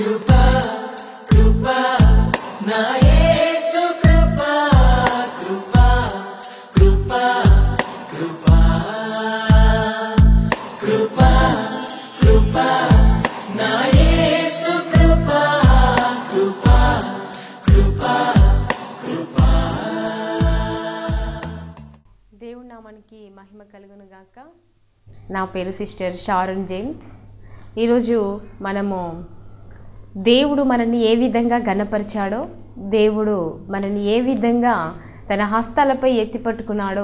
కృపా కృపా నా యేసు కృపా కృపా కృపా కృపా కృపా కృపా నా యేసు కృపా కృపా కృపా కృపా దేవుడి నామానికి మహిమ కలుగును గాక నా పేరు సిస్టర్ షారున్ జేమ్స్ ఈరోజు మనము దేవుడు మనల్ని ఏ విధంగా గణపరిచాడో దేవుడు మనల్ని ఏ విధంగా తన హస్తాలపై ఎత్తిపట్టుకున్నాడో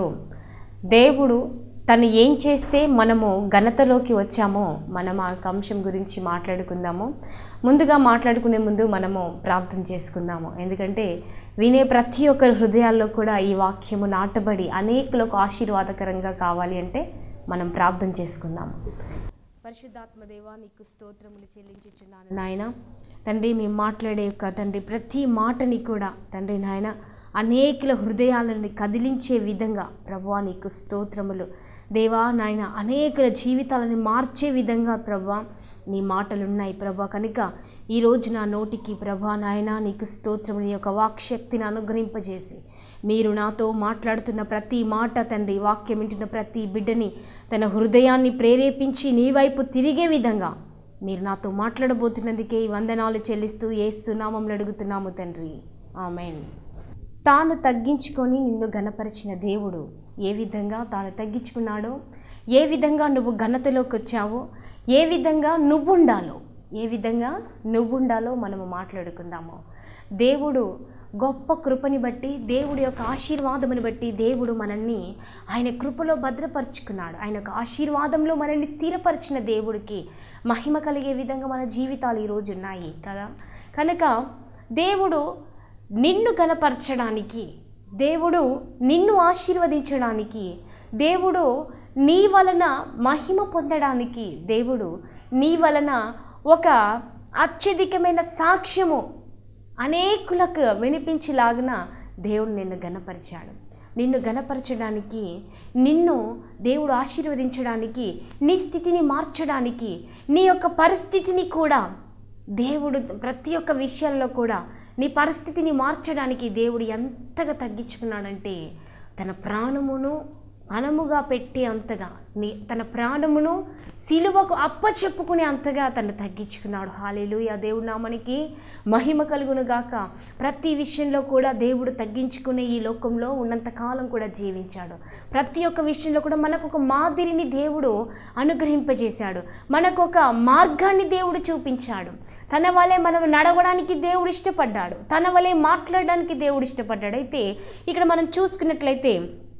దేవుడు తను ఏం చేస్తే మనము ఘనతలోకి వచ్చామో మనం ఆ అంశం గురించి మాట్లాడుకుందాము ముందుగా మాట్లాడుకునే ముందు మనము ప్రార్థన చేసుకుందాము ఎందుకంటే వినే ప్రతి ఒక్కరి హృదయాల్లో కూడా ఈ వాక్యము నాటబడి అనేకులకు ఆశీర్వాదకరంగా కావాలి అంటే మనం ప్రార్థన చేసుకుందాము పరిశుద్ధాత్మ దేవా నీకు స్తోత్రములు చెల్లించుచున్నాను నాయన తండ్రి మేము మాట్లాడే యొక్క తండ్రి ప్రతి మాటని కూడా తండ్రి నాయన అనేకుల హృదయాలను కదిలించే విధంగా ప్రభువా నీకు స్తోత్రములు దేవా నాయన అనేకుల జీవితాలను మార్చే విధంగా ప్రభా నీ మాటలు ఉన్నాయి ప్రభా కనుక ఈరోజు నా నోటికి ప్రభా నాయన నీకు స్తోత్రము నీ యొక్క వాక్శక్తిని అనుగ్రహింపజేసి మీరు నాతో మాట్లాడుతున్న ప్రతి మాట తండ్రి వాక్యం వింటున్న ప్రతి బిడ్డని తన హృదయాన్ని ప్రేరేపించి నీ వైపు తిరిగే విధంగా మీరు నాతో మాట్లాడబోతున్నందుకే ఈ వందనాలు చెల్లిస్తూ ఏ సునామంలో అడుగుతున్నాము తండ్రి ఆమెన్ తాను తగ్గించుకొని నిన్ను గణపరిచిన దేవుడు ఏ విధంగా తాను తగ్గించుకున్నాడో ఏ విధంగా నువ్వు ఘనతలోకి వచ్చావో ఏ విధంగా నువ్వుండాలో ఏ విధంగా నువ్వుండాలో మనము మాట్లాడుకుందాము దేవుడు గొప్ప కృపని బట్టి దేవుడి యొక్క ఆశీర్వాదముని బట్టి దేవుడు మనల్ని ఆయన కృపలో భద్రపరుచుకున్నాడు ఆయన యొక్క ఆశీర్వాదంలో మనల్ని స్థిరపరిచిన దేవుడికి మహిమ కలిగే విధంగా మన జీవితాలు ఈరోజు ఉన్నాయి కదా కనుక దేవుడు నిన్ను కనపరచడానికి దేవుడు నిన్ను ఆశీర్వదించడానికి దేవుడు నీ వలన మహిమ పొందడానికి దేవుడు నీ వలన ఒక అత్యధికమైన సాక్ష్యము అనేకులకు వినిపించేలాగిన దేవుడు నిన్ను గణపరిచాడు నిన్ను గణపరచడానికి నిన్ను దేవుడు ఆశీర్వదించడానికి నీ స్థితిని మార్చడానికి నీ యొక్క పరిస్థితిని కూడా దేవుడు ప్రతి ఒక్క విషయంలో కూడా నీ పరిస్థితిని మార్చడానికి దేవుడు ఎంతగా తగ్గించుకున్నాడంటే తన ప్రాణమును మనముగా పెట్టే అంతగా నీ తన ప్రాణమును సిలువకు అప్పచెప్పుకునే అంతగా తను తగ్గించుకున్నాడు హాలేలు ఆ దేవుడు నామనికి మహిమ కలుగును గాక ప్రతి విషయంలో కూడా దేవుడు తగ్గించుకునే ఈ లోకంలో ఉన్నంత కాలం కూడా జీవించాడు ప్రతి ఒక్క విషయంలో కూడా మనకు ఒక మాదిరిని దేవుడు అనుగ్రహింపజేశాడు మనకు ఒక మార్గాన్ని దేవుడు చూపించాడు తన వలె మనం నడవడానికి దేవుడు ఇష్టపడ్డాడు తన వలె మాట్లాడడానికి దేవుడు ఇష్టపడ్డాడు అయితే ఇక్కడ మనం చూసుకున్నట్లయితే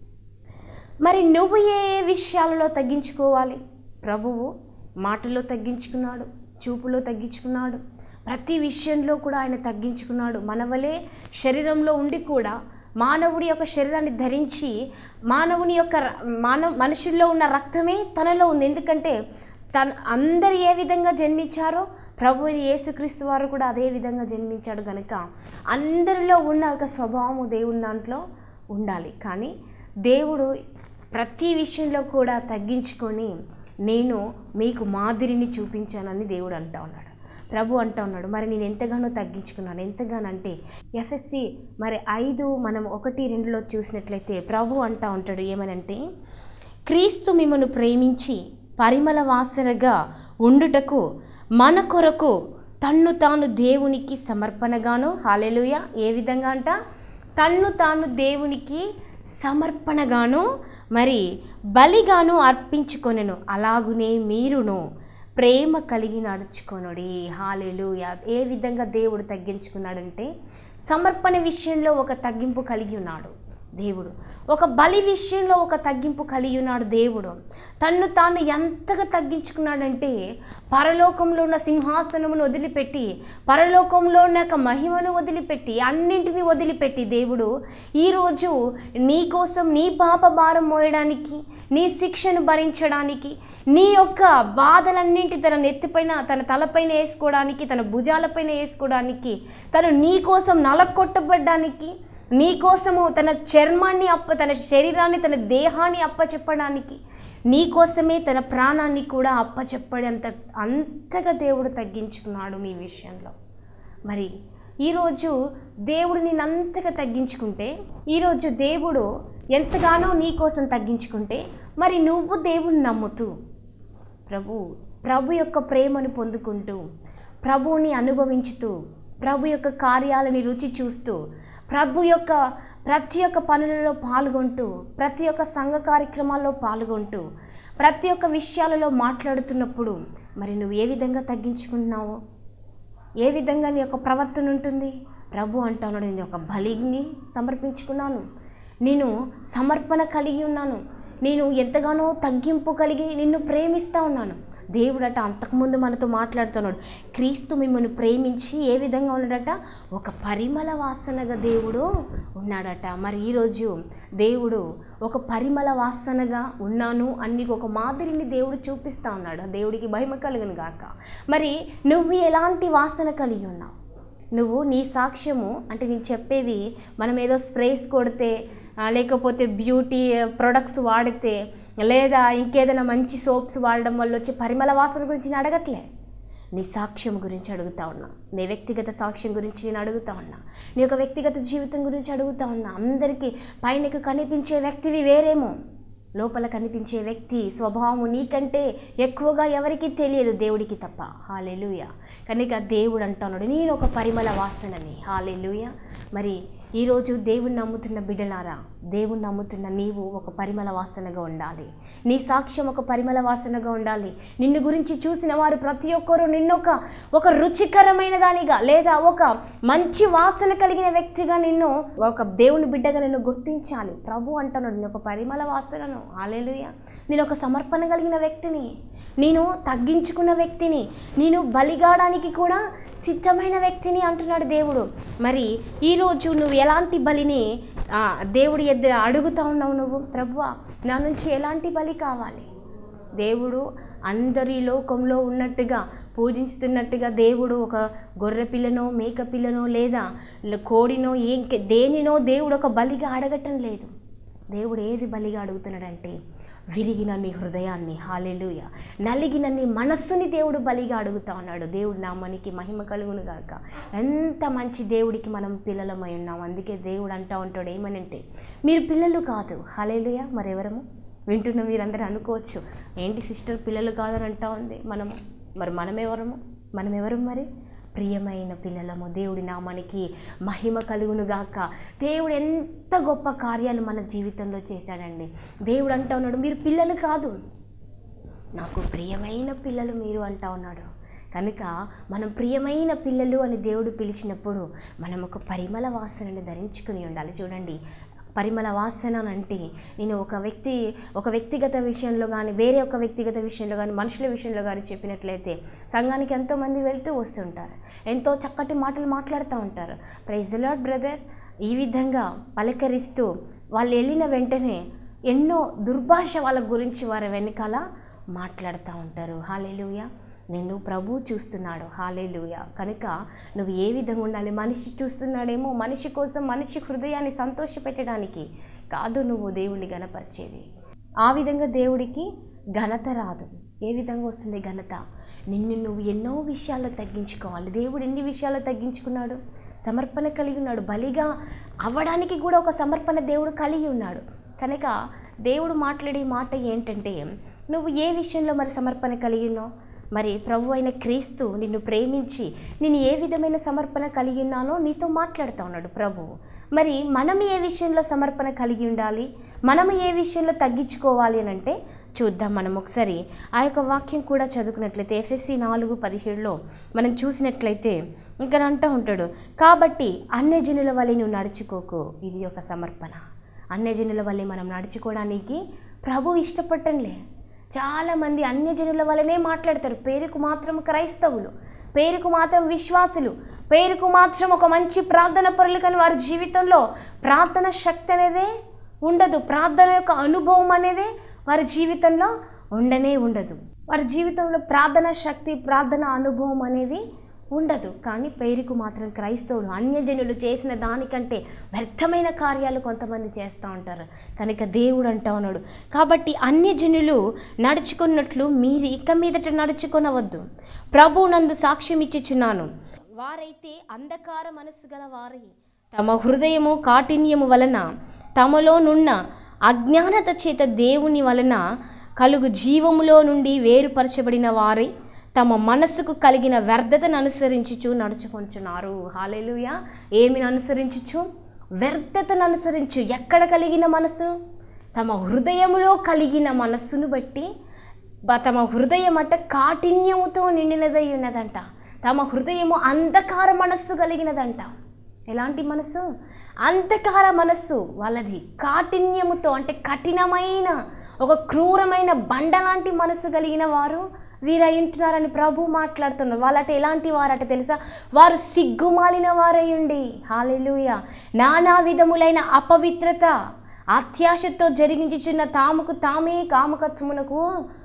మరి నువ్వు ఏ ఏ విషయాలలో తగ్గించుకోవాలి ప్రభువు మాటలో తగ్గించుకున్నాడు చూపులో తగ్గించుకున్నాడు ప్రతి విషయంలో కూడా ఆయన తగ్గించుకున్నాడు మన వలె శరీరంలో ఉండి కూడా మానవుడి యొక్క శరీరాన్ని ధరించి మానవుని యొక్క ర- మానవ మనుషుల్లో ఉన్న రక్తమే తనలో ఉంది ఎందుకంటే తన అందరు ఏ విధంగా జన్మించారో ప్రభు అయిన యేసుక్రీస్తు వారు కూడా అదే విధంగా జన్మించాడు కనుక అందరిలో ఉన్న ఒక స్వభావము దేవుని దాంట్లో ఉండాలి కానీ దేవుడు ప్రతి విషయంలో కూడా తగ్గించుకొని నేను మీకు మాదిరిని చూపించానని దేవుడు అంటా ఉన్నాడు ప్రభు అంటా ఉన్నాడు మరి నేను ఎంతగానో తగ్గించుకున్నాను ఎంతగానో అంటే ఎఫ్ఎస్సి మరి ఐదు మనం ఒకటి రెండులో చూసినట్లయితే ప్రభు అంటా ఉంటాడు ఏమనంటే క్రీస్తు మిమ్మను ప్రేమించి పరిమళ వాసనగా ఉండుటకు మన కొరకు తన్ను తాను దేవునికి సమర్పణగాను హాలెలుయ ఏ విధంగా అంట తన్ను తాను దేవునికి సమర్పణగాను మరి బలిగాను అర్పించుకొనెను అలాగునే మీరును ప్రేమ కలిగి నడుచుకొనుడి హాలెలుయ ఏ విధంగా దేవుడు తగ్గించుకున్నాడంటే సమర్పణ విషయంలో ఒక తగ్గింపు కలిగి ఉన్నాడు దేవుడు ఒక బలి విషయంలో ఒక తగ్గింపు కలిగి ఉన్నాడు దేవుడు తన్ను తాను ఎంతగా తగ్గించుకున్నాడంటే పరలోకంలో ఉన్న సింహాసనమును వదిలిపెట్టి పరలోకంలో ఉన్న యొక్క మహిమను వదిలిపెట్టి అన్నింటినీ వదిలిపెట్టి దేవుడు ఈరోజు నీ కోసం నీ పాప భారం మోయడానికి నీ శిక్షను భరించడానికి నీ యొక్క బాధలన్నింటి తన నెత్తిపైన తన తలపైన వేసుకోవడానికి తన భుజాలపైన వేసుకోవడానికి తను నీ కోసం నలకొట్టబడ్డానికి నీ కోసము తన చర్మాన్ని అప్ప తన శరీరాన్ని తన దేహాన్ని అప్పచెప్పడానికి నీ కోసమే తన ప్రాణాన్ని కూడా అప్పచెప్పడంత అంతగా దేవుడు తగ్గించుకున్నాడు నీ విషయంలో మరి ఈరోజు దేవుడు నేను అంతగా తగ్గించుకుంటే ఈరోజు దేవుడు ఎంతగానో నీ కోసం తగ్గించుకుంటే మరి నువ్వు దేవుని నమ్ముతూ ప్రభు ప్రభు యొక్క ప్రేమను పొందుకుంటూ ప్రభువుని అనుభవించుతూ ప్రభు యొక్క కార్యాలని రుచి చూస్తూ ప్రభు యొక్క ప్రతి ఒక్క పనులలో పాల్గొంటూ ప్రతి ఒక్క సంఘ కార్యక్రమాల్లో పాల్గొంటూ ప్రతి ఒక్క విషయాలలో మాట్లాడుతున్నప్పుడు మరి నువ్వు ఏ విధంగా తగ్గించుకుంటున్నావు ఏ విధంగా నీ యొక్క ప్రవర్తన ఉంటుంది ప్రభు అంటాను నేను ఒక బలిని సమర్పించుకున్నాను నేను సమర్పణ కలిగి ఉన్నాను నేను ఎంతగానో తగ్గింపు కలిగి నిన్ను ప్రేమిస్తూ ఉన్నాను దేవుడట అంతకుముందు మనతో మాట్లాడుతున్నాడు క్రీస్తు మిమ్మల్ని ప్రేమించి ఏ విధంగా ఉన్నాడట ఒక పరిమళ వాసనగా దేవుడు ఉన్నాడట మరి ఈరోజు దేవుడు ఒక పరిమళ వాసనగా ఉన్నాను అని నీకు ఒక మాదిరిని దేవుడు చూపిస్తా ఉన్నాడు దేవుడికి మహిమ కలుగును గాక మరి నువ్వు ఎలాంటి వాసన కలిగి ఉన్నావు నువ్వు నీ సాక్ష్యము అంటే నేను చెప్పేవి మనం ఏదో స్ప్రేస్ కొడితే ఆ, లేకపోతే బ్యూటీ ప్రొడక్ట్స్ వాడితే లేదా ఇంకేదైనా మంచి సోప్స్ వాడడం వల్ల వచ్చే పరిమళ వాసన గురించి నేను అడగట్లే నీ సాక్ష్యం గురించి అడుగుతా ఉన్నా నీ వ్యక్తిగత సాక్ష్యం గురించి నేను అడుగుతా ఉన్నా నీ యొక్క వ్యక్తిగత జీవితం గురించి అడుగుతా ఉన్నా అందరికీ పైనకు కనిపించే వ్యక్తివి వేరేమో లోపల కనిపించే వ్యక్తి స్వభావము నీకంటే ఎక్కువగా ఎవరికీ తెలియదు దేవుడికి తప్ప హాలెలుయ కనుక దేవుడు అంటున్నాడు నేను ఒక పరిమళ వాసనని హాలెలుయ మరి ఈరోజు దేవుణ్ణి నమ్ముతున్న బిడ్డలారా దేవుణ్ణి నమ్ముతున్న నీవు ఒక పరిమళ వాసనగా ఉండాలి నీ సాక్ష్యం ఒక పరిమళ వాసనగా ఉండాలి నిన్ను గురించి చూసిన వారు ప్రతి ఒక్కరూ నిన్నొక ఒక రుచికరమైన దానిగా లేదా ఒక మంచి వాసన కలిగిన వ్యక్తిగా నిన్ను ఒక దేవుని బిడ్డగా నిన్ను గుర్తించాలి ప్రభు అంటున్నాడు నేను ఒక పరిమళ వాసనను ఆలేలుయ నేను ఒక సమర్పణ కలిగిన వ్యక్తిని నేను తగ్గించుకున్న వ్యక్తిని నేను బలిగాడానికి కూడా సిద్ధమైన వ్యక్తిని అంటున్నాడు దేవుడు మరి ఈరోజు నువ్వు ఎలాంటి బలిని ఆ, దేవుడి ఎద్దు అడుగుతా ఉన్నావు నువ్వు ప్రభువా నా నుంచి ఎలాంటి బలి కావాలి దేవుడు అందరి లోకంలో ఉన్నట్టుగా పూజిస్తున్నట్టుగా దేవుడు ఒక గొర్రె పిల్లనో మేక పిల్లనో లేదా ల- కోడినో ఏం దేనినో దేవుడు ఒక బలిగా అడగటం లేదు దేవుడు ఏది బలిగా అడుగుతున్నాడంటే విరిగిన నీ హృదయాన్ని హాలెలుయ నలిగిన నీ మనస్సుని దేవుడు బలిగా అడుగుతా ఉన్నాడు దేవుడు నామానికి మహిమ కలుగును గాక ఎంత మంచి దేవుడికి మనం పిల్లలమై ఉన్నాం అందుకే దేవుడు అంటా ఉంటాడు ఏమనంటే మీరు పిల్లలు కాదు హాలేలుయ మరెవరము వింటున్న మీరందరూ అనుకోవచ్చు ఏంటి సిస్టర్ పిల్లలు కాదని అంటా ఉంది మనము మరి మనమెవరము మనమెవరు మరి ప్రియమైన పిల్లలము దేవుడి నామానికి మహిమ కలుగును గాక దేవుడు ఎంత గొప్ప కార్యాలు మన జీవితంలో చేశాడండి దేవుడు అంటా ఉన్నాడు మీరు పిల్లలు కాదు నాకు ప్రియమైన పిల్లలు మీరు అంటా ఉన్నాడు కనుక మనం ప్రియమైన పిల్లలు అని దేవుడు పిలిచినప్పుడు మనం ఒక పరిమళ వాసనని ధరించుకుని ఉండాలి చూడండి పరిమళ వాసన అని అంటే నేను ఒక వ్యక్తి ఒక వ్యక్తిగత విషయంలో కానీ వేరే ఒక వ్యక్తిగత విషయంలో కానీ మనుషుల విషయంలో కానీ చెప్పినట్లయితే సంఘానికి ఎంతోమంది వెళ్తూ వస్తుంటారు ఎంతో చక్కటి మాటలు మాట్లాడుతూ ఉంటారు ప్రైజ్ లాడ్ బ్రదర్ ఈ విధంగా పలకరిస్తూ వాళ్ళు వెళ్ళిన వెంటనే ఎన్నో దుర్భాష వాళ్ళ గురించి వారి వెనకాల మాట్లాడుతూ ఉంటారు హాలేలుయ నిన్ను ప్రభు చూస్తున్నాడు హాలేలుయ కనుక నువ్వు ఏ విధంగా ఉండాలి మనిషి చూస్తున్నాడేమో మనిషి కోసం మనిషి హృదయాన్ని సంతోషపెట్టడానికి కాదు నువ్వు దేవుణ్ణి గనపరిచేది ఆ విధంగా దేవుడికి ఘనత రాదు ఏ విధంగా వస్తుంది ఘనత నిన్ను నువ్వు ఎన్నో విషయాల్లో తగ్గించుకోవాలి దేవుడు ఎన్ని విషయాల్లో తగ్గించుకున్నాడు సమర్పణ కలిగి ఉన్నాడు బలిగా అవ్వడానికి కూడా ఒక సమర్పణ దేవుడు కలిగి ఉన్నాడు కనుక దేవుడు మాట్లాడే మాట ఏంటంటే నువ్వు ఏ విషయంలో మరి సమర్పణ కలిగి ఉన్నావు మరి ప్రభు అయిన క్రీస్తు నిన్ను ప్రేమించి నేను ఏ విధమైన సమర్పణ కలిగి ఉన్నానో నీతో మాట్లాడుతూ ఉన్నాడు ప్రభు మరి మనం ఏ విషయంలో సమర్పణ కలిగి ఉండాలి మనం ఏ విషయంలో తగ్గించుకోవాలి అని అంటే చూద్దాం మనం ఒకసారి ఆ యొక్క వాక్యం కూడా చదువుకున్నట్లయితే ఎఫ్ఎస్సి నాలుగు పదిహేడులో మనం చూసినట్లయితే ఇంకా అంటూ ఉంటాడు కాబట్టి అన్యజనుల వలె నువ్వు నడుచుకోకు ఇది ఒక సమర్పణ అన్యజనుల వల్లే మనం నడుచుకోవడానికి ప్రభు ఇష్టపడటంలే చాలామంది అన్యజనుల వల్లనే మాట్లాడతారు పేరుకు మాత్రం క్రైస్తవులు పేరుకు మాత్రం విశ్వాసులు పేరుకు మాత్రం ఒక మంచి ప్రార్థన పరులు కానీ వారి జీవితంలో ప్రార్థన శక్తి అనేదే ఉండదు ప్రార్థన యొక్క అనుభవం అనేదే వారి జీవితంలో ఉండనే ఉండదు వారి జీవితంలో ప్రార్థన శక్తి ప్రార్థన అనుభవం అనేది ఉండదు కానీ పేరుకు మాత్రం క్రైస్తవులు అన్యజనులు చేసిన దానికంటే వ్యర్థమైన కార్యాలు కొంతమంది చేస్తూ ఉంటారు కనుక దేవుడు అంటా ఉన్నాడు కాబట్టి అన్యజనులు నడుచుకున్నట్లు మీరు ఇక మీదట నడుచుకొనవద్దు ప్రభువునందు సాక్ష్యం ఇచ్చుచున్నాను వారైతే అంధకార మనస్సు గల వారి తమ హృదయము కాఠిన్యము వలన తమలోనున్న అజ్ఞానత చేత దేవుని వలన కలుగు జీవములో నుండి వేరుపరచబడిన వారై తమ మనస్సుకు కలిగిన వ్యర్థతను అనుసరించుచు నడుచుకొంచున్నారు హాలేలుయ ఏమిని అనుసరించుచు వ్యర్థతను అనుసరించు ఎక్కడ కలిగిన మనసు తమ హృదయములో కలిగిన మనస్సును బట్టి బ- తమ హృదయం అట కాఠిన్యముతో నిండినదై ఉన్నదంట తమ హృదయము అంధకార మనస్సు కలిగినదంట ఎలాంటి మనస్సు అంధకార మనస్సు వాళ్ళది కాఠిన్యముతో అంటే కఠినమైన ఒక క్రూరమైన బండ లాంటి మనస్సు కలిగిన వారు వీరై ఉంటున్నారని ప్రభు మాట్లాడుతున్నారు వాళ్ళట ఎలాంటి వారట తెలుసా వారు సిగ్గుమాలిన వారై ఉండి హాలెలుయ నానా విధములైన అపవిత్రత అత్యాశతో జరిగించుచున్న తాముకు తామే కామకత్వమునకు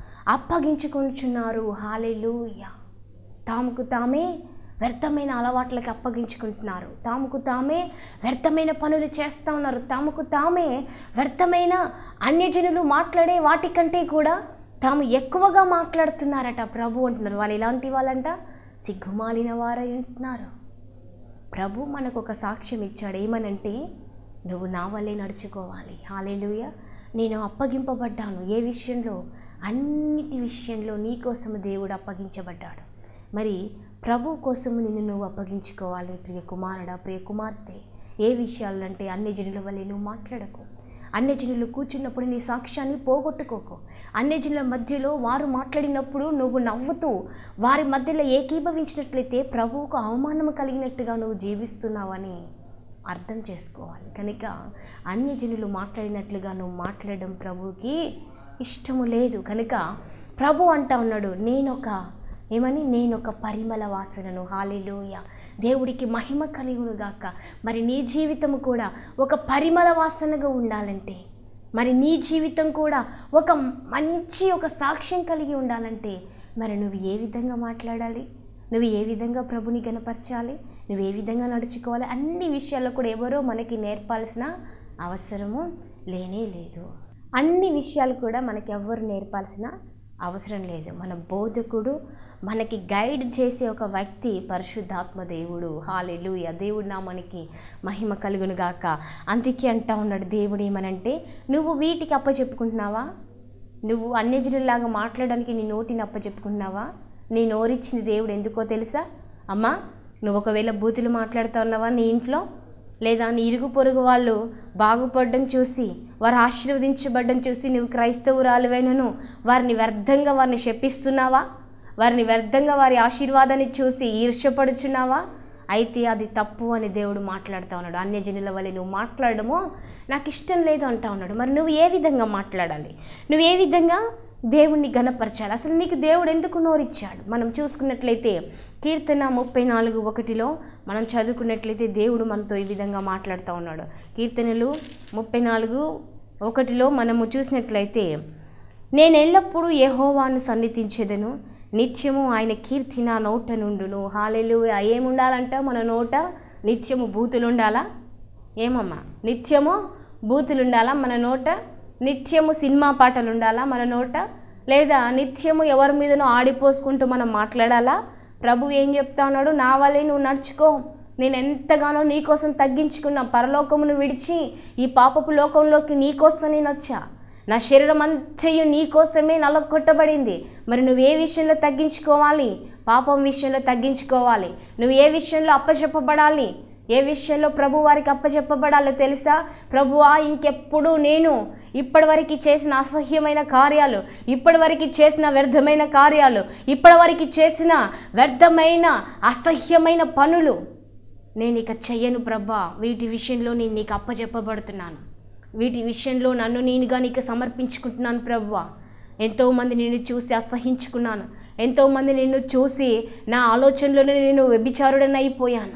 అప్పగించుకుంటున్నారు హాలెలుయ తాముకు తామే వ్యర్థమైన అలవాట్లకి అప్పగించుకుంటున్నారు తాముకు తామే వ్యర్థమైన పనులు చేస్తూ ఉన్నారు తాముకు తామే వ్యర్థమైన అన్యజనులు మాట్లాడే వాటికంటే కూడా తాము ఎక్కువగా మాట్లాడుతున్నారట ప్రభు అంటున్నారు వాళ్ళు ఎలాంటి వాళ్ళంట సిగ్గుమాలిన వారై ఉంటున్నారు ప్రభు మనకు ఒక సాక్ష్యం ఇచ్చాడు ఏమనంటే నువ్వు నా వల్లే నడుచుకోవాలి హాలేలుయ నేను అప్పగింపబడ్డాను ఏ విషయంలో అన్నిటి విషయంలో నీ కోసము దేవుడు అప్పగించబడ్డాడు మరి ప్రభు కోసము నిన్ను నువ్వు అప్పగించుకోవాలి ప్రియ కుమారుడా ప్రియ కుమార్తె ఏ విషయాలు అంటే అన్ని జనుల వల్లే నువ్వు మాట్లాడకు అన్ని జనులు కూర్చున్నప్పుడు నీ సాక్ష్యాన్ని పోగొట్టుకోకు అన్ని జనుల మధ్యలో వారు మాట్లాడినప్పుడు నువ్వు నవ్వుతూ వారి మధ్యలో ఏకీభవించినట్లయితే ప్రభువుకు అవమానం కలిగినట్టుగా నువ్వు జీవిస్తున్నావని అర్థం చేసుకోవాలి కనుక అన్య జనులు మాట్లాడినట్లుగా నువ్వు మాట్లాడడం ప్రభువుకి ఇష్టము లేదు కనుక ప్రభు అంటా ఉన్నాడు నేనొక ఏమని నేను ఒక పరిమళ వాసనను హాలిలోయ దేవుడికి మహిమ కలుగును గాక మరి నీ జీవితం కూడా ఒక పరిమళ వాసనగా ఉండాలంటే మరి నీ జీవితం కూడా ఒక మంచి ఒక సాక్ష్యం కలిగి ఉండాలంటే మరి నువ్వు ఏ విధంగా మాట్లాడాలి నువ్వు ఏ విధంగా ప్రభుని గనపరచాలి నువ్వు ఏ విధంగా నడుచుకోవాలి అన్ని విషయాల్లో కూడా ఎవరో మనకి నేర్పాల్సిన అవసరము లేనే లేదు అన్ని విషయాలు కూడా మనకి ఎవ్వరు నేర్పాల్సిన అవసరం లేదు మన బోధకుడు మనకి గైడ్ చేసే ఒక వ్యక్తి పరిశుద్ధాత్మ దేవుడు హాలెలుయ దేవుడు నా మనకి మహిమ కలుగును గాక అందుకే అంటా ఉన్నాడు దేవుడు ఏమనంటే నువ్వు వీటికి అప్పచెప్పుకుంటున్నావా నువ్వు అన్యజనుల్లాగా మాట్లాడడానికి నీ నోటిని అప్పచెప్పుకుంటున్నావా నీ నోరిచ్చింది దేవుడు ఎందుకో తెలుసా అమ్మా నువ్వు ఒకవేళ బూతులు మాట్లాడుతూ ఉన్నావా నీ ఇంట్లో లేదా నీ ఇరుగు పొరుగు వాళ్ళు బాగుపడడం చూసి వారు ఆశీర్వదించబడడం చూసి నువ్వు క్రైస్తవురాలువైనను వారిని వ్యర్థంగా వారిని శపిస్తున్నావా వారిని వ్యర్థంగా వారి ఆశీర్వాదాన్ని చూసి ఈర్ష్యపడుచున్నావా అయితే అది తప్పు అని దేవుడు మాట్లాడుతూ ఉన్నాడు అన్యజనుల వల్ల నువ్వు మాట్లాడడమో నాకు ఇష్టం లేదు అంటా ఉన్నాడు మరి నువ్వు ఏ విధంగా మాట్లాడాలి నువ్వు ఏ విధంగా దేవుణ్ణి గనపరచాలి అసలు నీకు దేవుడు ఎందుకు నోరిచ్చాడు మనం చూసుకున్నట్లయితే కీర్తన ముప్పై నాలుగు ఒకటిలో మనం చదువుకున్నట్లయితే దేవుడు మనతో ఈ విధంగా మాట్లాడుతూ ఉన్నాడు కీర్తనలు ముప్పై నాలుగు ఒకటిలో మనము చూసినట్లయితే నేను ఎల్లప్పుడూ యెహోవాను సన్నిధించేదను నిత్యము ఆయన కీర్తి నా నోట నుండును హాలెలు ఏముండాలంట మన నోట నిత్యము బూతులు ఉండాలా ఏమమ్మా నిత్యము బూతులు ఉండాలా మన నోట నిత్యము సినిమా పాటలు ఉండాలా మన నోట లేదా నిత్యము ఎవరి మీదనో ఆడిపోసుకుంటూ మనం మాట్లాడాలా ప్రభు ఏం చెప్తా ఉన్నాడు నా వల్లే నువ్వు నడుచుకో నేను ఎంతగానో నీకోసం తగ్గించుకున్నా పరలోకమును విడిచి ఈ పాపపు లోకంలోకి నీకోసం నేను వచ్చా నా శరీరం అంతయు నీకోసమే నలగొట్టబడింది మరి నువ్వు ఏ విషయంలో తగ్గించుకోవాలి పాపం విషయంలో తగ్గించుకోవాలి నువ్వు ఏ విషయంలో అప్పచెప్పబడాలి ఏ విషయంలో ప్రభు వారికి అప్పచెప్పబడాలో తెలుసా ప్రభువా ఇంకెప్పుడు నేను ఇప్పటివరకు చేసిన అసహ్యమైన కార్యాలు ఇప్పటివరకు చేసిన వ్యర్థమైన కార్యాలు ఇప్పటివరకు చేసిన వ్యర్థమైన అసహ్యమైన పనులు నేను ఇక చెయ్యను ప్రభా వీటి విషయంలో నేను నీకు అప్పచెప్పబడుతున్నాను వీటి విషయంలో నన్ను నేనుగా నీకు సమర్పించుకుంటున్నాను ప్రభువా ఎంతోమంది నిన్ను చూసి అసహించుకున్నాను ఎంతోమంది నిన్ను చూసి నా ఆలోచనలోనే నేను వ్యభిచారుడని అయిపోయాను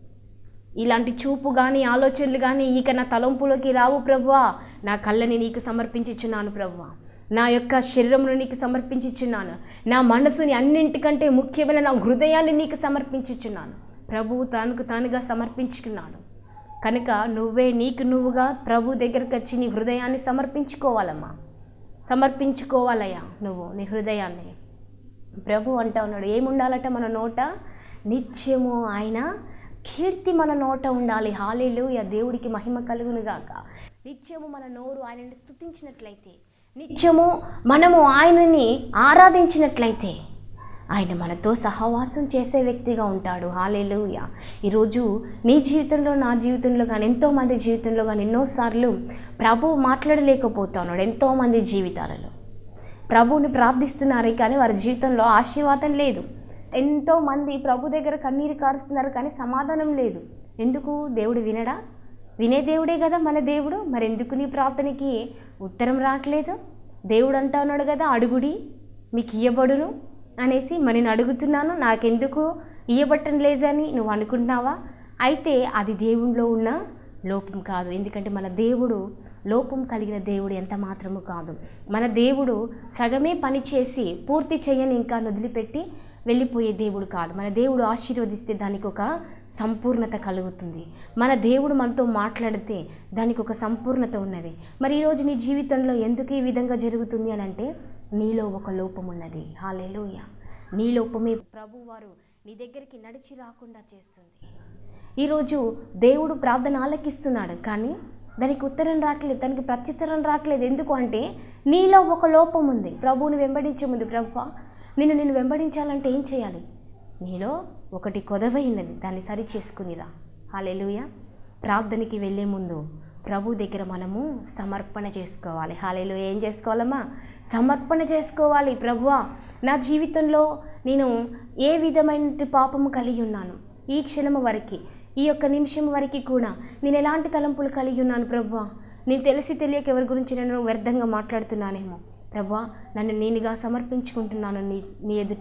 ఇలాంటి చూపు కానీ ఆలోచనలు కానీ ఇక నా తలంపులోకి రావు ప్రభువా నా కళ్ళని నీకు సమర్పించుచున్నాను ప్రభువా నా యొక్క శరీరమును నీకు సమర్పించుచున్నాను నా మనసుని అన్నింటికంటే ముఖ్యమైన నా హృదయాన్ని నీకు సమర్పించుచున్నాను ప్రభువు తానుకు తానుగా సమర్పించుకున్నాడు కనుక నువ్వే నీకు నువ్వుగా ప్రభు దగ్గరకు వచ్చి నీ హృదయాన్ని సమర్పించుకోవాలమ్మా సమర్పించుకోవాలయ్యా నువ్వు నీ హృదయాన్ని ప్రభు అంటా ఉన్నాడు ఏముండాలట మన నోట నిత్యము ఆయన కీర్తి మన నోట ఉండాలి హాలేలు యా దేవుడికి మహిమ కలుగును గాక నిత్యము మన నోరు ఆయనని స్తుతించినట్లయితే నిత్యము మనము ఆయనని ఆరాధించినట్లయితే ఆయన మనతో సహవాసం చేసే వ్యక్తిగా ఉంటాడు హాలేలుయ ఈరోజు నీ జీవితంలో నా జీవితంలో కానీ ఎంతోమంది జీవితంలో కానీ ఎన్నోసార్లు ప్రభు మాట్లాడలేకపోతున్నాడు ఎంతోమంది జీవితాలలో ప్రభువుని ప్రార్థిస్తున్నారు కానీ వారి జీవితంలో ఆశీర్వాదం లేదు ఎంతో మంది ప్రభు దగ్గర కన్నీరు కారుస్తున్నారు కానీ సమాధానం లేదు ఎందుకు దేవుడు వినడా వినే దేవుడే కదా మన దేవుడు మరి ఎందుకు నీ ప్రార్థనకి ఉత్తరం రావట్లేదు దేవుడు అంటా ఉన్నాడు కదా అడుగుడి మీకు ఇయ్యబడును అనేసి మరి నేను అడుగుతున్నాను నాకెందుకు ఇయ్యబట్టం లేదని నువ్వు అనుకుంటున్నావా అయితే అది దేవునిలో ఉన్న లోపం కాదు ఎందుకంటే మన దేవుడు లోపం కలిగిన దేవుడు ఎంత మాత్రము కాదు మన దేవుడు సగమే పని చేసి పూర్తి చేయని ఇంకా వదిలిపెట్టి వెళ్ళిపోయే దేవుడు కాదు మన దేవుడు ఆశీర్వదిస్తే దానికి ఒక సంపూర్ణత కలుగుతుంది మన దేవుడు మనతో మాట్లాడితే దానికి ఒక సంపూర్ణత ఉన్నది మరి ఈరోజు నీ జీవితంలో ఎందుకు ఈ విధంగా జరుగుతుంది అని అంటే నీలో ఒక లోపం ఉన్నది హాలేలుయ నీ లోపమే ప్రభువారు నీ దగ్గరికి నడిచి రాకుండా చేస్తుంది ఈరోజు దేవుడు ప్రార్థన ఆలకిస్తున్నాడు కానీ దానికి ఉత్తరం రావట్లేదు దానికి ప్రత్యుత్తరం రావట్లేదు ఎందుకు అంటే నీలో ఒక లోపం ఉంది ప్రభువుని వెంబడించే ముందు ప్రభు నిన్ను నేను వెంబడించాలంటే ఏం చేయాలి నీలో ఒకటి కొదవై ఉన్నది దాన్ని సరి చేసుకునిరా హాలెలుయ ప్రార్థనకి వెళ్ళే ముందు ప్రభు దగ్గర మనము సమర్పణ చేసుకోవాలి హాలేలు ఏం చేసుకోవాలమ్మా సమర్పణ చేసుకోవాలి ప్రభువా నా జీవితంలో నేను ఏ విధమైన పాపము కలిగి ఉన్నాను ఈ క్షణము వరకు ఈ యొక్క నిమిషం వరకు కూడా నేను ఎలాంటి తలంపులు కలిగి ఉన్నాను ప్రభువా నేను తెలిసి తెలియక ఎవరి గురించి నేను వ్యర్థంగా మాట్లాడుతున్నానేమో ప్రభువా నన్ను నేనుగా సమర్పించుకుంటున్నాను నీ నీ ఎదుట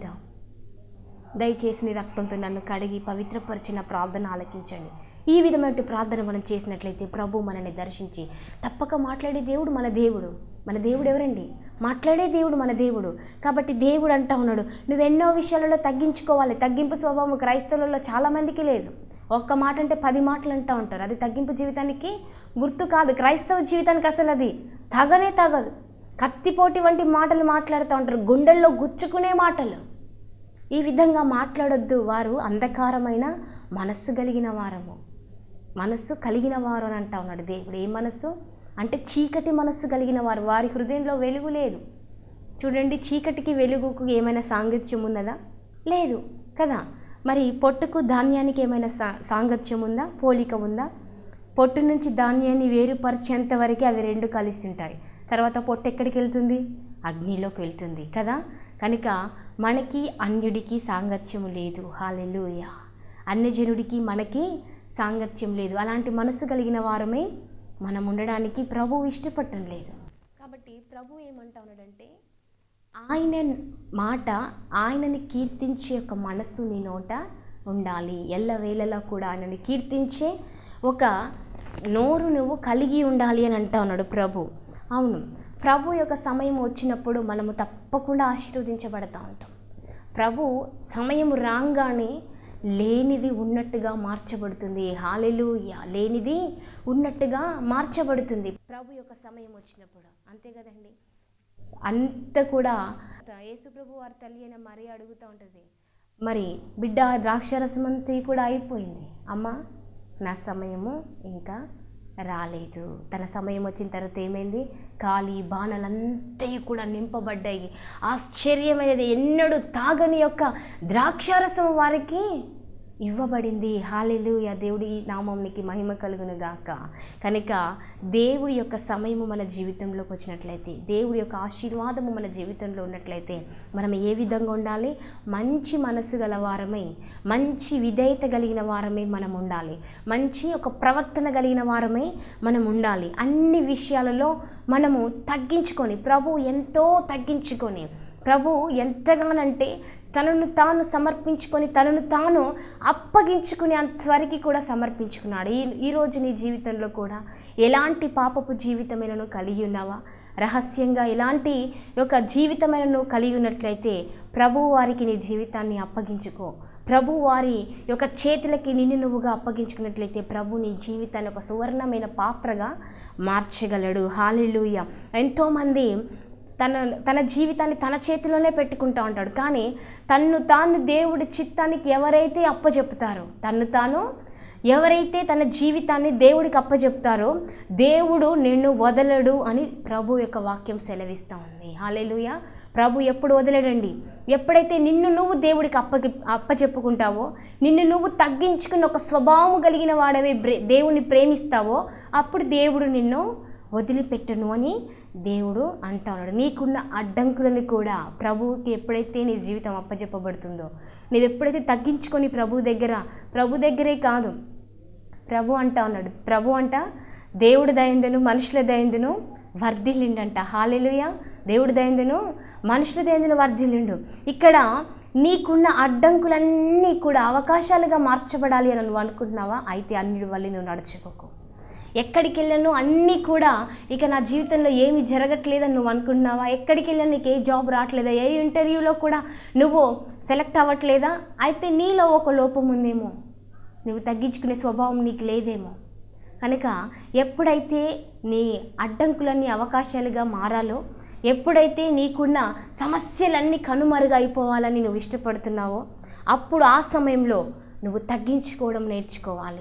దయచేసి నీ రక్తంతో నన్ను కడిగి పవిత్రపరిచిన ప్రార్థన ఆలకించండి ఈ విధమైన ప్రార్థన మనం చేసినట్లయితే ప్రభు మనల్ని దర్శించి తప్పక మాట్లాడే దేవుడు మన దేవుడు మన దేవుడు ఎవరండి మాట్లాడే దేవుడు మన దేవుడు కాబట్టి దేవుడు అంటా ఉన్నాడు నువ్వు ఎన్నో విషయాలలో తగ్గించుకోవాలి తగ్గింపు స్వభావం క్రైస్తవులలో చాలామందికి లేదు ఒక్క మాట అంటే పది మాటలు అంటూ ఉంటారు అది తగ్గింపు జీవితానికి గుర్తు కాదు క్రైస్తవ జీవితానికి అసలు అది తగనే తగదు కత్తిపోటి వంటి మాటలు మాట్లాడుతూ ఉంటారు గుండెల్లో గుచ్చుకునే మాటలు ఈ విధంగా మాట్లాడొద్దు వారు అంధకారమైన మనస్సు కలిగిన వారము మనస్సు కలిగిన వారు అని అంటా ఉన్నాడు దేవుడు ఏ మనస్సు అంటే చీకటి మనస్సు కలిగిన వారు వారి హృదయంలో వెలుగు లేదు చూడండి చీకటికి వెలుగుకు ఏమైనా సాంగత్యం ఉన్నదా లేదు కదా మరి పొట్టుకు ధాన్యానికి ఏమైనా సా సాంగత్యం ఉందా పోలిక ఉందా పొట్టు నుంచి ధాన్యాన్ని వేరుపరిచేంత వరకు అవి రెండు కలిసి ఉంటాయి తర్వాత పొట్టు ఎక్కడికి వెళ్తుంది అగ్నిలోకి వెళ్తుంది కదా కనుక మనకి అన్యుడికి సాంగత్యం లేదు హాలెలుయ అన్యజనుడికి మనకి సాంగత్యం లేదు అలాంటి మనసు కలిగిన వారమే మనం ఉండడానికి ప్రభు ఇష్టపడటం లేదు కాబట్టి ప్రభు ఏమంటా ఉన్నాడంటే ఆయన మాట ఆయనని కీర్తించే ఒక మనస్సు నీ నోట ఉండాలి ఎల్లవేళలా కూడా ఆయనని కీర్తించే ఒక నోరు నువ్వు కలిగి ఉండాలి అని అంటా ఉన్నాడు ప్రభు అవును ప్రభు యొక్క సమయం వచ్చినప్పుడు మనము తప్పకుండా ఆశీర్వదించబడతా ఉంటాం ప్రభు సమయం రాగానే లేనిది ఉన్నట్టుగా మార్చబడుతుంది హాలెలూయ లేనిది ఉన్నట్టుగా మార్చబడుతుంది ప్రభు యొక్క సమయం వచ్చినప్పుడు అంతే కదండి అంత కూడా యేసుప్రభు వారి తల్లి అయిన మరీ అడుగుతూ ఉంటుంది మరి బిడ్డ ద్రాక్షరసమంతి కూడా అయిపోయింది అమ్మ నా సమయము ఇంకా రాలేదు తన సమయం వచ్చిన తర్వాత ఏమైంది ఖాళీ బాణలంతా కూడా నింపబడ్డాయి ఆశ్చర్యమైనది ఎన్నడూ తాగని యొక్క ద్రాక్షారసం వారికి ఇవ్వబడింది హాలెలుయ దేవుడి నామంనికి మహిమ కలుగును గాక కనుక దేవుడి యొక్క సమయము మన జీవితంలోకి వచ్చినట్లయితే దేవుడి యొక్క ఆశీర్వాదము మన జీవితంలో ఉన్నట్లయితే మనం ఏ విధంగా ఉండాలి మంచి మనసు గల వారమై మంచి విధేయత కలిగిన వారమై మనం ఉండాలి మంచి ఒక ప్రవర్తన కలిగిన వారమై మనం ఉండాలి అన్ని విషయాలలో మనము తగ్గించుకొని ప్రభు ఎంతో తగ్గించుకొని ప్రభు ఎంతగానంటే తనను తాను సమర్పించుకొని తనను తాను అప్పగించుకుని అంతవరకు కూడా సమర్పించుకున్నాడు ఈ ఈరోజు నీ జీవితంలో కూడా ఎలాంటి పాపపు జీవితమైనను కలిగి ఉన్నావా రహస్యంగా ఇలాంటి యొక్క జీవితమైన నువ్వు కలిగి ఉన్నట్లయితే ప్రభు వారికి నీ జీవితాన్ని అప్పగించుకో ప్రభు వారి యొక్క చేతులకి నిన్ను నువ్వుగా అప్పగించుకున్నట్లయితే ప్రభు నీ జీవితాన్ని ఒక సువర్ణమైన పాత్రగా మార్చగలడు హాలిలుయ ఎంతోమంది తన తన జీవితాన్ని తన చేతిలోనే పెట్టుకుంటా ఉంటాడు కానీ తన్ను తాను దేవుడి చిత్తానికి ఎవరైతే అప్పచెపుతారో తన్ను తాను ఎవరైతే తన జీవితాన్ని దేవుడికి అప్పచెప్తారో దేవుడు నిన్ను వదలడు అని ప్రభు యొక్క వాక్యం సెలవిస్తూ ఉంది హాలేలుయ ప్రభు ఎప్పుడు వదలడండి ఎప్పుడైతే నిన్ను నువ్వు దేవుడికి అప్పగి అప్పచెప్పుకుంటావో నిన్ను నువ్వు తగ్గించుకుని ఒక స్వభావం కలిగిన వాడవే బ్రే- దేవుణ్ణి ప్రేమిస్తావో అప్పుడు దేవుడు నిన్ను వదిలిపెట్టను అని దేవుడు అంటా ఉన్నాడు నీకున్న అడ్డంకులను కూడా ప్రభువుకి ఎప్పుడైతే నీ జీవితం అప్పచెప్పబడుతుందో నీవు ఎప్పుడైతే తగ్గించుకొని ప్రభు దగ్గర ప్రభు దగ్గరే కాదు ప్రభు అంటా ఉన్నాడు ప్రభు అంట దేవుడి దయందును మనుషుల దయందును వర్ధిల్లిండంట హాలెలుయ దేవుడి దయందును మనుషుల దయందును వర్ధిల్లిండు ఇక్కడ నీకున్న అడ్డంకులన్నీ కూడా అవకాశాలుగా మార్చబడాలి అని నువ్వు అనుకుంటున్నావా అయితే అన్నిటి వల్ల నువ్వు నడుచుకోకు ఎక్కడికి వెళ్ళాను అన్నీ కూడా ఇక నా జీవితంలో ఏమి జరగట్లేదని నువ్వు అనుకుంటున్నావా ఎక్కడికి వెళ్ళాను నీకు ఏ జాబ్ రావట్లేదా ఏ ఇంటర్వ్యూలో కూడా నువ్వు సెలెక్ట్ అవ్వట్లేదా అయితే నీలో ఒక లోపం ఉందేమో నువ్వు తగ్గించుకునే స్వభావం నీకు లేదేమో కనుక ఎప్పుడైతే నీ అడ్డంకులన్నీ అవకాశాలుగా మారాలో ఎప్పుడైతే నీకున్న సమస్యలన్నీ కనుమరుగైపోవాలని నువ్వు ఇష్టపడుతున్నావో అప్పుడు ఆ సమయంలో నువ్వు తగ్గించుకోవడం నేర్చుకోవాలి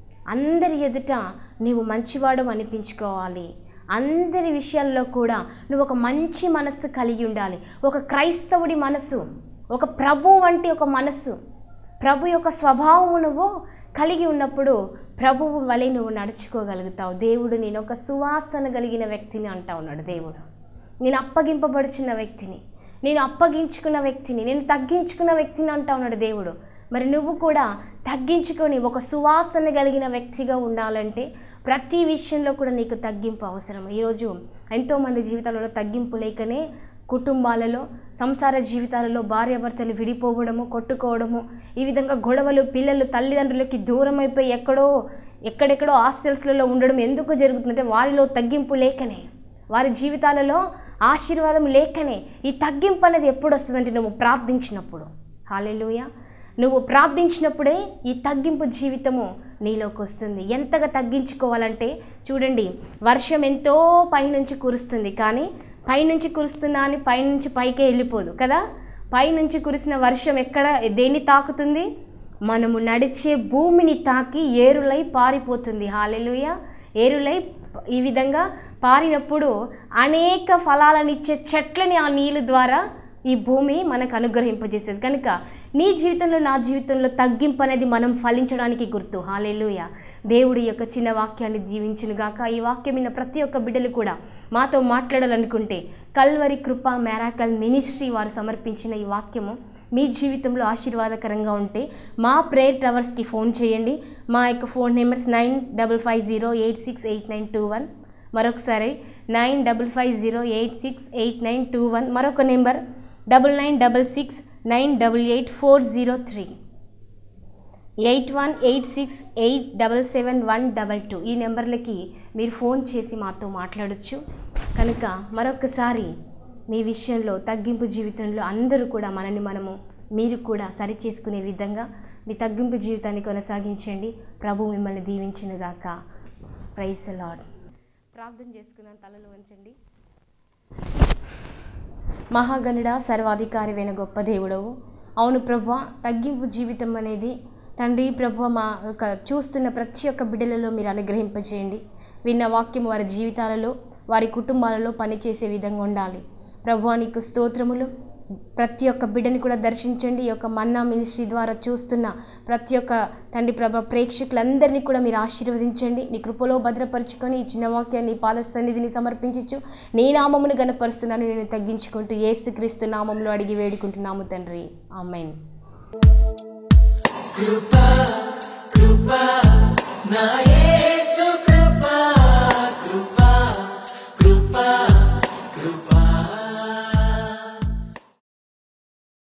అందరి ఎదుట నీవు మంచివాడు అనిపించుకోవాలి అందరి విషయాల్లో కూడా నువ్వు ఒక మంచి మనస్సు కలిగి ఉండాలి ఒక క్రైస్తవుడి మనసు ఒక ప్రభు వంటి ఒక మనస్సు ప్రభు యొక్క స్వభావము నువ్వు కలిగి ఉన్నప్పుడు ప్రభువు వలె నువ్వు నడుచుకోగలుగుతావు దేవుడు నేను ఒక సువాసన కలిగిన వ్యక్తిని అంటా ఉన్నాడు దేవుడు నేను అప్పగింపబడుచున్న వ్యక్తిని నేను అప్పగించుకున్న వ్యక్తిని నేను తగ్గించుకున్న వ్యక్తిని అంటా ఉన్నాడు దేవుడు మరి నువ్వు కూడా తగ్గించుకొని ఒక సువాసన కలిగిన వ్యక్తిగా ఉండాలంటే ప్రతి విషయంలో కూడా నీకు తగ్గింపు అవసరం ఈరోజు ఎంతోమంది జీవితాలలో తగ్గింపు లేకనే కుటుంబాలలో సంసార జీవితాలలో భార్యాభర్తలు విడిపోవడము కొట్టుకోవడము ఈ విధంగా గొడవలు పిల్లలు తల్లిదండ్రులకి దూరం అయిపోయి ఎక్కడో ఎక్కడెక్కడో హాస్టల్స్లలో ఉండడం ఎందుకు జరుగుతుందంటే వారిలో తగ్గింపు లేకనే వారి జీవితాలలో ఆశీర్వాదం లేకనే ఈ తగ్గింపు అనేది ఎప్పుడు వస్తుందంటే నువ్వు ప్రార్థించినప్పుడు హాలెలుయ నువ్వు ప్రార్థించినప్పుడే ఈ తగ్గింపు జీవితము నీలోకి వస్తుంది ఎంతగా తగ్గించుకోవాలంటే చూడండి వర్షం ఎంతో పైనుంచి కురుస్తుంది కానీ పైనుంచి కురుస్తున్నా అని పైనుంచి పైకే వెళ్ళిపోదు కదా పైనుంచి కురిసిన వర్షం ఎక్కడ దేన్ని తాకుతుంది మనము నడిచే భూమిని తాకి ఏరులై పారిపోతుంది హాలెలుయ ఏరులై ఈ విధంగా పారినప్పుడు అనేక ఫలాలనిచ్చే చెట్లని ఆ నీళ్ళు ద్వారా ఈ భూమి మనకు అనుగ్రహింపజేసేది కనుక నీ జీవితంలో నా జీవితంలో తగ్గింపు అనేది మనం ఫలించడానికి గుర్తు హాలేలుయ దేవుడి యొక్క చిన్న వాక్యాన్ని దీవించునుగాక ఈ వాక్యం విన్న ప్రతి ఒక్క బిడ్డలు కూడా మాతో మాట్లాడాలనుకుంటే కల్వరి కృప మెరాకల్ మినిస్ట్రీ వారు సమర్పించిన ఈ వాక్యము మీ జీవితంలో ఆశీర్వాదకరంగా ఉంటే మా ప్రేయర్ టవర్స్కి ఫోన్ చేయండి మా యొక్క phone numbers nine double five zero eight six eight nine two one మరొకసారి nine double five zero eight six eight nine two one మరొక number double nine double six nine double eight four zero three eight one eight six eight double seven one double two ఈ నెంబర్లకి మీరు phone చేసి మాతో మాట్లాడొచ్చు కనుక మరొకసారి మీ విషయంలో తగ్గింపు జీవితంలో అందరూ కూడా మనని మనము మీరు కూడా సరి చేసుకునే విధంగా మీ తగ్గింపు జీవితాన్ని కొనసాగించండి ప్రభు మిమ్మల్ని దీవించినగాక ప్రైస్ లాడ్ ప్రార్థన చేసుకున్నాను తలలు వంచండి మహాగణుడ సర్వాధికారివైన గొప్ప దేవుడవు అవును ప్రభు తగ్గింపు జీవితం అనేది తండ్రి ప్రభు మా యొక్క చూస్తున్న ప్రతి ఒక్క బిడ్డలలో మీరు అనుగ్రహింపచేయండి విన్న వాక్యం వారి జీవితాలలో వారి కుటుంబాలలో పనిచేసే విధంగా ఉండాలి ప్రభు నీకు స్తోత్రములు ప్రతి ఒక్క బిడ్డని కూడా దర్శించండి ఈ యొక్క మన్నా మినిస్ట్రీ ద్వారా చూస్తున్న ప్రతి ఒక్క తండ్రి ప్రభ ప్రేక్షకులందరినీ కూడా మీరు ఆశీర్వదించండి నీ కృపలో భద్రపరుచుకొని ఈ చిన్న వాక్యాన్ని నీ పాద సన్నిధిని సమర్పించచ్చు నీ నామమును గనపరుస్తున్నాను నేను తగ్గించుకుంటూ ఏసుక్రీస్తు నామంలో అడిగి వేడుకుంటున్నాము తండ్రి ఆమెన్ కృప కృప నా యేసు